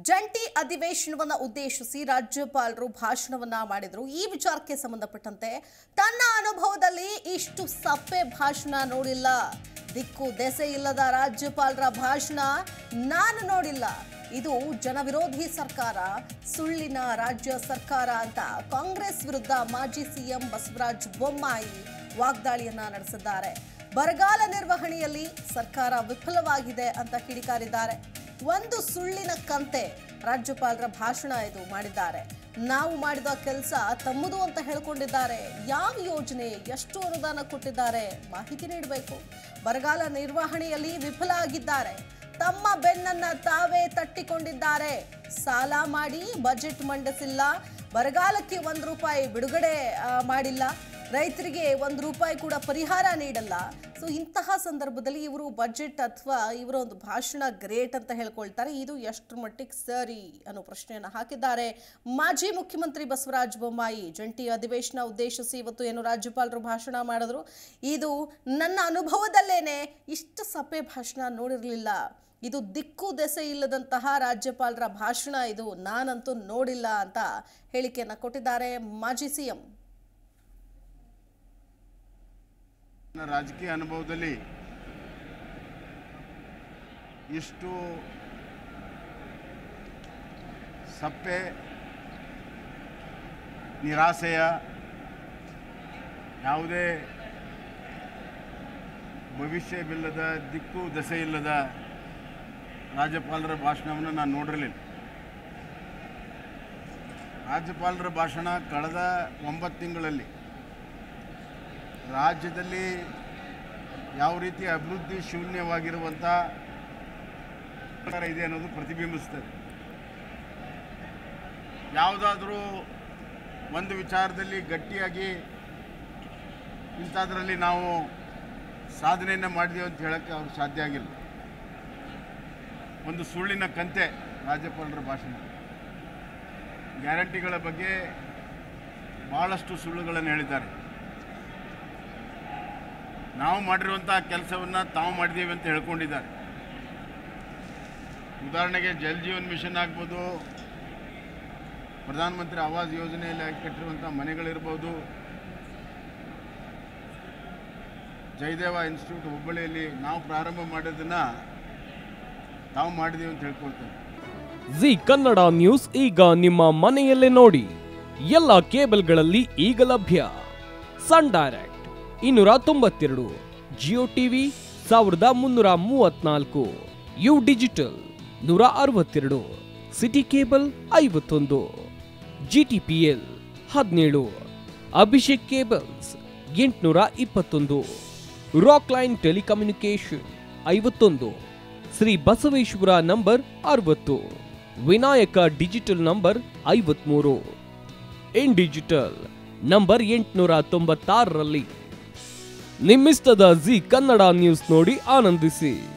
ಜಂಟಿ ಅಧಿವೇಶನವನ್ನ ಉದ್ದೇಶಿಸಿ ರಾಜ್ಯಪಾಲರು ಭಾಷಣವನ್ನ ಮಾಡಿದ್ರು ಈ ವಿಚಾರಕ್ಕೆ ಸಂಬಂಧಪಟ್ಟಂತೆ ತನ್ನ ಅನುಭವದಲ್ಲಿ ಇಷ್ಟು ಸಪ್ಪೆ ಭಾಷಣ ನೋಡಿಲ್ಲ ದಿಕ್ಕು ದೆಸೆ ಇಲ್ಲದ ರಾಜ್ಯಪಾಲರ ಭಾಷಣ ನಾನು ನೋಡಿಲ್ಲ ಇದು ಜನವಿರೋಧಿ ಸರ್ಕಾರ ಸುಳ್ಳಿನ ರಾಜ್ಯ ಸರ್ಕಾರ ಅಂತ ಕಾಂಗ್ರೆಸ್ ವಿರುದ್ಧ ಮಾಜಿ ಸಿಎಂ ಬಸವರಾಜ ಬೊಮ್ಮಾಯಿ ವಾಗ್ದಾಳಿಯನ್ನ ನಡೆಸಿದ್ದಾರೆ ಬರಗಾಲ ನಿರ್ವಹಣೆಯಲ್ಲಿ ಸರ್ಕಾರ ವಿಫಲವಾಗಿದೆ ಅಂತ ಕಿಡಿಕಾರಿದ್ದಾರೆ ಒಂದು ಸುಳ್ಳಿನ ಕಂತೆ ರಾಜ್ಯಪಾಲರ ಭಾಷಣ ಇದು ಮಾಡಿದ್ದಾರೆ ನಾವು ಮಾಡಿದ ಕೆಲಸ ತಮ್ಮದು ಅಂತ ಹೇಳ್ಕೊಂಡಿದ್ದಾರೆ ಯಾವ ಯೋಜನೆ ಎಷ್ಟು ಅನುದಾನ ಕೊಟ್ಟಿದ್ದಾರೆ ಮಾಹಿತಿ ನೀಡಬೇಕು ಬರಗಾಲ ನಿರ್ವಹಣೆಯಲ್ಲಿ ವಿಫಲ ಆಗಿದ್ದಾರೆ ತಮ್ಮ ಬೆನ್ನನ್ನ ತಾವೇ ತಟ್ಟಿಕೊಂಡಿದ್ದಾರೆ ಸಾಲ ಮಾಡಿ ಬಜೆಟ್ ಮಂಡಿಸಿಲ್ಲ ಬರಗಾಲಕ್ಕೆ ಒಂದು ರೂಪಾಯಿ ಬಿಡುಗಡೆ ಆ, ಮಾಡಿಲ್ಲ ರೈತರಿಗೆ ಒಂದು ರೂಪಾಯಿ ಕೂಡ ಪರಿಹಾರ ನೀಡಲ್ಲ ಸೊ ಇಂತಹ ಸಂದರ್ಭದಲ್ಲಿ ಇವರು ಬಜೆಟ್ ಅಥವಾ ಇವರ ಒಂದು ಭಾಷಣ ಗ್ರೇಟ್ ಅಂತ ಹೇಳ್ಕೊಳ್ತಾರೆ ಇದು ಎಷ್ಟರ ಮಟ್ಟಿಗೆ ಸರಿ ಅನ್ನೋ ಪ್ರಶ್ನೆಯನ್ನು ಹಾಕಿದ್ದಾರೆ ಮಾಜಿ ಮುಖ್ಯಮಂತ್ರಿ ಬಸವರಾಜ ಬೊಮ್ಮಾಯಿ ಜಂಟಿ ಅಧಿವೇಶನ ಉದ್ದೇಶಿಸಿ ಇವತ್ತು ಏನು ರಾಜ್ಯಪಾಲರು ಭಾಷಣ ಮಾಡಿದ್ರು ಇದು ನನ್ನ ಅನುಭವದಲ್ಲೇನೆ ಇಷ್ಟು ಸಪ್ಪೆ ಭಾಷಣ ನೋಡಿರಲಿಲ್ಲ ಇದು ದಿಕ್ಕು ದೆಸೆ ಇಲ್ಲದಂತಹ ರಾಜ್ಯಪಾಲರ ಭಾಷಣ ಇದು ನಾನಂತೂ ನೋಡಿಲ್ಲ ಅಂತ ಹೇಳಿಕೆಯನ್ನ ಕೊಟ್ಟಿದ್ದಾರೆ ಮಾಜಿ ಸಿಎಂ ನನ್ನ ರಾಜಕೀಯ ಅನುಭವದಲ್ಲಿ ಇಷ್ಟು ಸಪ್ಪೆ ನಿರಾಸೆಯ ಯಾವುದೇ ಭವಿಷ್ಯವಿಲ್ಲದ ದಿಕ್ಕು ದಸೆ ಇಲ್ಲದ ರಾಜ್ಯಪಾಲರ ಭಾಷಣವನ್ನು ನಾನು ನೋಡಿರಲಿಲ್ಲ ರಾಜ್ಯಪಾಲರ ಭಾಷಣ ಕಳೆದ ಒಂಬತ್ತು ತಿಂಗಳಲ್ಲಿ ರಾಜ್ಯದಲ್ಲಿ ಯಾವ ರೀತಿ ಅಭಿವೃದ್ಧಿ ಶೂನ್ಯವಾಗಿರುವಂಥ ಸರ್ಕಾರ ಇದೆ ಅನ್ನೋದು ಪ್ರತಿಬಿಂಬಿಸ್ತದೆ ಯಾವುದಾದ್ರೂ ಒಂದು ವಿಚಾರದಲ್ಲಿ ಗಟ್ಟಿಯಾಗಿ ಇಂಥದ್ರಲ್ಲಿ ನಾವು ಸಾಧನೆಯನ್ನು ಮಾಡಿದೀವಿ ಅಂತ ಹೇಳೋಕ್ಕೆ ಅವ್ರಿಗೆ ಸಾಧ್ಯ ಆಗಿಲ್ಲ ಒಂದು ಸುಳ್ಳಿನ ಕಂತೆ ರಾಜ್ಯಪಾಲರ ಭಾಷಣ ಗ್ಯಾರಂಟಿಗಳ ಬಗ್ಗೆ ಭಾಳಷ್ಟು ಸುಳ್ಳುಗಳನ್ನು ಹೇಳಿದ್ದಾರೆ ನಾವು ಮಾಡಿರುವಂಥ ಕೆಲಸವನ್ನು ತಾವು ಮಾಡಿದ್ದೀವಿ ಅಂತ ಹೇಳ್ಕೊಂಡಿದ್ದಾರೆ ಉದಾಹರಣೆಗೆ ಜಲ್ ಜೀವನ್ ಮಿಷನ್ ಆಗ್ಬೋದು ಪ್ರಧಾನಮಂತ್ರಿ ಆವಾಸ್ ಯೋಜನೆಯಲ್ಲಿ ಹಾಕಿ ಕಟ್ಟಿರುವಂಥ ಮನೆಗಳಿರ್ಬೋದು ಜಯದೇವ ಇನ್ಸ್ಟಿಟ್ಯೂಟ್ ಹುಬ್ಬಳ್ಳಿಯಲ್ಲಿ ನಾವು ಪ್ರಾರಂಭ ಮಾಡಿದ್ದನ್ನು ತಾವು ಮಾಡಿದ್ದೀವಿ ಅಂತ ಹೇಳ್ಕೊಳ್ತೇವೆ ಜಿ ಕನ್ನಡ ನ್ಯೂಸ್ ಈಗ ನಿಮ್ಮ ಮನೆಯಲ್ಲೇ ನೋಡಿ ಎಲ್ಲ ಕೇಬಲ್ಗಳಲ್ಲಿ ಈಗ ಲಭ್ಯ ಸನ್ ಡೈರೆಕ್ಟ್ ಇನ್ನೂರ ತೊಂಬತ್ತೆರಡು ಜಿಯೋ ಟಿವಿ ಸಾವಿರದ ಮುನ್ನೂರ ಮೂವತ್ನಾಲ್ಕು ಯು ಡಿಜಿಟಲ್ ನೂರ ಅರವತ್ತೆರಡು ಸಿಟಿ ಕೇಬಲ್ ಐವತ್ತೊಂದು ಜಿಟಿಪಿಎಲ್ ಹದಿನೇಳು ಅಭಿಷೇಕ್ ಕೇಬಲ್ಸ್ ಎಂಟುನೂರ ಇಪ್ಪತ್ತೊಂದು ರಾಕ್ ಲೈನ್ ಟೆಲಿಕಮ್ಯುನಿಕೇಶನ್ ಐವತ್ತೊಂದು ಶ್ರೀ ಬಸವೇಶ್ವರ ನಂಬರ್ ಅರವತ್ತು ವಿನಾಯಕ ಡಿಜಿಟಲ್ ನಂಬರ್ ಐವತ್ಮೂರು ಇನ್ ಡಿಜಿಟಲ್ ನಂಬರ್ ಎಂಟುನೂರ ತೊಂಬತ್ತಾರರಲ್ಲಿ ನಿಮ್ಮಿಸ್ತದ ಜಿ ಕನ್ನಡ ನ್ಯೂಸ್ ನೋಡಿ ಆನಂದಿಸಿ